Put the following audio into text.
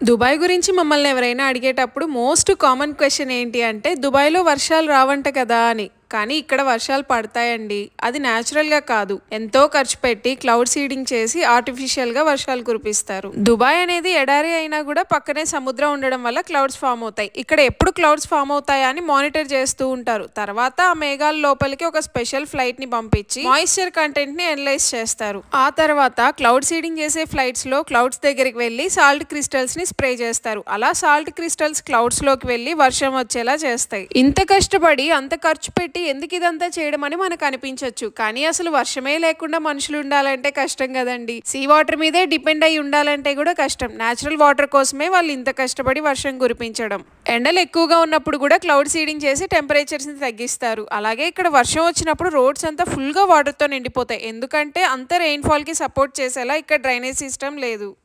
Dubai గురించి మమ్మల్ని ఎవరైనా అడిగేటప్పుడు మోస్ట్ కామన్ క్వశ్చన్ ఏంటి అంటే దుబాయ్లో వర్షాలు రావంట కదా అని కానీ ఇక్కడ వర్షాలు పడతాయండి అది న్యాచురల్గా కాదు ఎంతో ఖర్చు పెట్టి క్లౌడ్ సీడింగ్ చేసి ఆర్టిఫిషియల్గా వర్షాలు కురిపిస్తారు దుబాయ్ అనేది ఎడారి అయినా కూడా పక్కనే సముద్రం ఉండడం వల్ల క్లౌడ్స్ ఫామ్ అవుతాయి ఇక్కడ ఎప్పుడు క్లౌడ్స్ ఫామ్ అవుతాయా అని మానిటర్ చేస్తూ ఉంటారు తర్వాత ఆ మేఘాల లోపలికి ఒక స్పెషల్ ఫ్లైట్ ని పంపించి మాయిశ్చర్ కంటెంట్ ని అనలైజ్ చేస్తారు ఆ తర్వాత క్లౌడ్ సీడింగ్ చేసే ఫ్లైట్స్ లో క్లౌడ్స్ దగ్గరికి వెళ్ళి సాల్ట్ క్రిస్టల్స్ ని స్ప్రే చేస్తారు అలా సాల్ట్ క్రిస్టల్స్ క్లౌడ్స్ లోకి వెళ్ళి వర్షం వచ్చేలా చేస్తాయి ఇంత కష్టపడి అంత ఖర్చు పెట్టి ఎందుకు ఇదంతా చేయడం అని మనకు అనిపించవచ్చు కానీ అసలు వర్షమే లేకుండా మనుషులు ఉండాలంటే కష్టం కదండి సీ వాటర్ మీదే డిపెండ్ అయి ఉండాలంటే కూడా కష్టం నేచురల్ వాటర్ కోసమే వాళ్ళు ఇంత కష్టపడి వర్షం కురిపించడం ఎండలు ఎక్కువగా ఉన్నప్పుడు కూడా క్లౌడ్ సీడింగ్ చేసి టెంపరేచర్స్ ని తగ్గిస్తారు అలాగే ఇక్కడ వర్షం వచ్చినప్పుడు రోడ్స్ అంతా ఫుల్ గా వాటర్ తో నిండిపోతాయి ఎందుకంటే అంత రెయిన్ ఫాల్ కి సపోర్ట్ చేసేలా ఇక్కడ డ్రైనేజ్ సిస్టమ్ లేదు